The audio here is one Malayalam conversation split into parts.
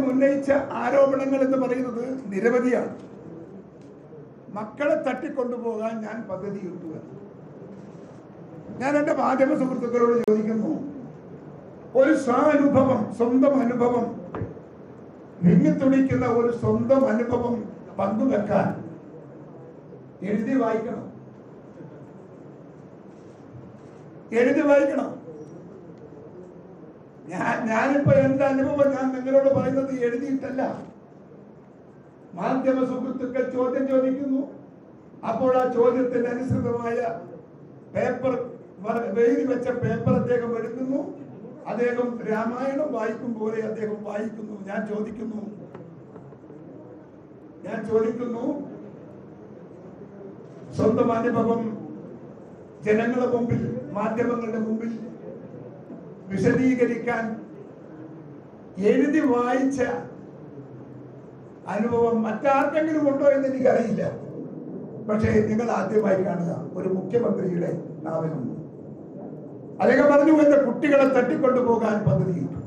ഉന്നയിച്ച ആരോപണങ്ങൾ എന്ന് പറയുന്നത് നിരവധിയാണ് മക്കളെ തട്ടിക്കൊണ്ടുപോകാൻ ഞാൻ പദ്ധതിയിട്ടു എന്ന്. ഞാൻ എൻ്റെ മാധ്യമ സുഹൃത്തുക്കളോട് ചോദിക്കുന്നു ഒരു സ്വാനുഭവം സ്വന്തം അനുഭവം വിങ്ങിത്തുടിക്കുന്ന ഒരു സ്വന്തം അനുഭവം പങ്കുവെക്കാൻ എഴുതി വായിക്കണം എഴുതി വായിക്കണം ഞാൻ ഞാനിപ്പോ എന്റെ അനുഭവം ഞാൻ നിങ്ങളോട് പറയുന്നത് എഴുതിയിട്ടല്ല മാധ്യമ സുഹൃത്തുക്കൾ ചോദ്യം ചോദിക്കുന്നു അപ്പോൾ ആ ചോദ്യത്തിന് അനുസൃതമായ പേപ്പർ വര- എഴുതി വെച്ച പേപ്പർ അദ്ദേഹം എടുക്കുന്നു അദ്ദേഹം രാമായണം വായിക്കും പോലെ അദ്ദേഹം വായിക്കുന്നു ഞാൻ ചോദിക്കുന്നു ഞാൻ ചോദിക്കുന്നു സ്വന്തം അനുഭവം ജനങ്ങളുടെ മുമ്പിൽ മാധ്യമങ്ങളുടെ മുമ്പിൽ വിശദീകരിക്കാൻ എഴുതി വായിച്ച അനുഭവം മറ്റാർക്കെങ്കിലും ഉണ്ടോ എന്ന് എനിക്കറിയില്ല പക്ഷേ നിങ്ങൾ ആദ്യമായി കാണുക ഒരു മുഖ്യമന്ത്രിയുടെ നാവിലുണ്ട് അദ്ദേഹം പറഞ്ഞു എന്റെ കുട്ടികളെ തട്ടിക്കൊണ്ടുപോകാൻ പദ്ധതിയിട്ടു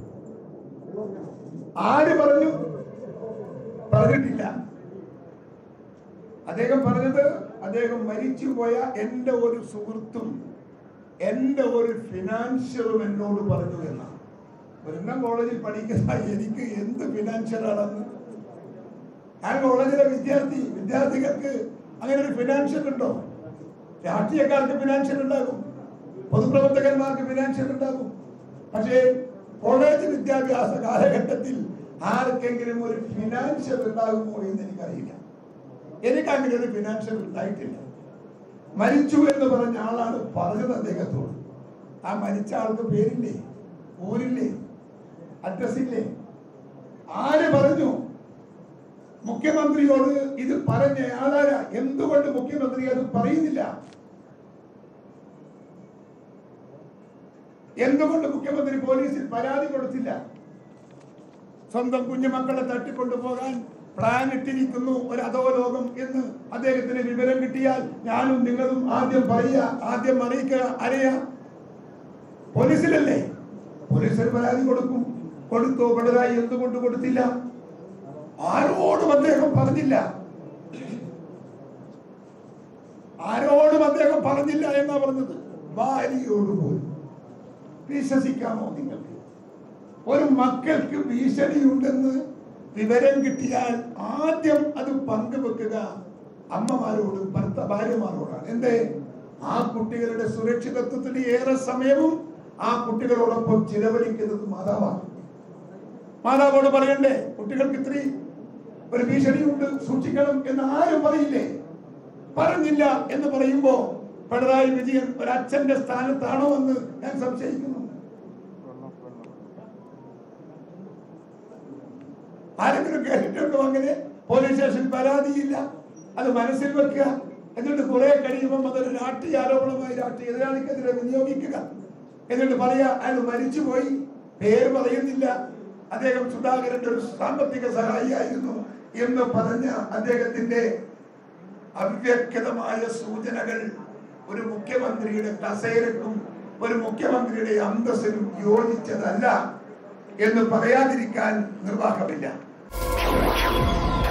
ആര് പറഞ്ഞു പറഞ്ഞിട്ടില്ല അദ്ദേഹം പറഞ്ഞത് അദ്ദേഹം മരിച്ചുപോയ എൻ്റെ ഒരു സുഹൃത്തും എൻ്റെ ഒരു ഫിനാൻഷ്യറും എന്നോട് പറഞ്ഞു എന്നാണ് ബ്രഹ്മ കോളേജിൽ പഠിക്കുന്ന എനിക്ക് എന്ത് ഫിനാൻഷ്യറാണെന്ന് ഞാൻ കോളേജിലെ വിദ്യാർത്ഥി വിദ്യാർത്ഥികൾക്ക് അങ്ങനെ ഒരു ഫിനാൻഷ്യൽ ഉണ്ടോ രാഷ്ട്രീയക്കാർക്ക് ഫിനാൻഷ്യൽ ഉണ്ടാകും പൊതുപ്രവർത്തകന്മാർക്ക് ഫിനാൻഷ്യൽ ഉണ്ടാകും പക്ഷേ കോളേജ് വിദ്യാഭ്യാസ കാലഘട്ടത്തിൽ ആർക്കെങ്കിലും ഒരു ഫിനാൻഷ്യൽ ഉണ്ടാകുമോ എന്ന് എനിക്കറിയില്ല എനിക്ക് അങ്ങനെ ഒരു ഫിനാൻഷ്യൽ ഉണ്ടായിട്ടില്ല മരിച്ചു എന്ന് പറഞ്ഞ ആളാണ് പറഞ്ഞത് അദ്ദേഹത്തോട് ആ മരിച്ച ആൾക്ക് പേരില്ലേ ഊരില്ലേ അഡ്രസ് ഇല്ലേ ആര് പറഞ്ഞു മുഖ്യമന്ത്രിയോട് ഇത് പറഞ്ഞ ആളാരാ എന്തുകൊണ്ട് മുഖ്യമന്ത്രി അത് പറയുന്നില്ല എന്തുകൊണ്ട് മുഖ്യമന്ത്രി പോലീസിൽ പരാതി കൊടുത്തില്ല സ്വന്തം കുഞ്ഞുമക്കളെ തട്ടിക്കൊണ്ടുപോകാൻ പ്ലാൻ ഇട്ടിരിക്കുന്നു ഒരു അധോലോകം എന്ന് അദ്ദേഹത്തിന് വിവരം കിട്ടിയാൽ ഞാനും നിങ്ങളും ആദ്യം പറയുക ആദ്യം അറിയിക്കുക അറിയാ പോലീസിലല്ലേ പോലീസിൽ പരാതി കൊടുക്കും കൊടുത്തോ പിണറായി എന്തുകൊണ്ട് കൊടുത്തില്ല ആരോടും അദ്ദേഹം പറഞ്ഞില്ല ആരോടും അദ്ദേഹം പറഞ്ഞില്ല എന്നാ പറഞ്ഞത് ഭാര്യയോട് പോലും വിശ്വസിക്കാമോ നിങ്ങൾക്ക് ഒരു മക്കൾക്ക് ഭീഷണിയുണ്ടെന്ന് വിവരം കിട്ടിയാൽ ആദ്യം അത് പങ്കുവെക്കുക അമ്മമാരോടും ഭർത്ത ഭാര്യമാരോടാണ് എന്തേ ആ കുട്ടികളുടെ സുരക്ഷിതത്വത്തിന് ഏറെ സമയവും ആ കുട്ടികളോടൊപ്പം ചിലവഴിക്കുന്നത് മാതാവാണ് മാതാവോട് പറയണ്ടേ കുട്ടികൾക്ക് ഇത്രയും ഒരു ഭീഷണിയുണ്ട് സൂക്ഷിക്കണം എന്ന് ആരും പറയില്ലേ പറഞ്ഞില്ല എന്ന് പറയുമ്പോ പിണറായി വിജയൻ ഒരു അച്ഛന്റെ സ്ഥാനത്താണോ എന്ന് ഞാൻ സംശയിക്കുന്നു ആരെങ്കിലും കേട്ടിട്ടുണ്ടോ അങ്ങനെ പോലീസ് സ്റ്റേഷൻ പരാതിയില്ല അത് മനസ്സിൽ വെക്കുക എന്നിട്ട് കുറെ കഴിയുമ്പോൾ അതൊരു രാഷ്ട്രീയ ആരോപണമായി രാഷ്ട്രീയ എതിരാളിക്കെതിരെ വിനിയോഗിക്കുക എന്നിട്ട് പറയാ അയാൾ മരിച്ചുപോയി പേര് പറയുന്നില്ല അദ്ദേഹം സുധാകരന്റെ ഒരു സാമ്പത്തിക സഹായിയായിരുന്നു എന്ന് പറഞ്ഞ അദ്ദേഹത്തിന്റെ അവ്യക്തമായ സൂചനകൾ ഒരു മുഖ്യമന്ത്രിയുടെ കസേരക്കും ഒരു മുഖ്യമന്ത്രിയുടെ അന്തസ്സിനും യോജിച്ചതല്ല എന്ന് പറയാതിരിക്കാൻ നിർവാഹമില്ല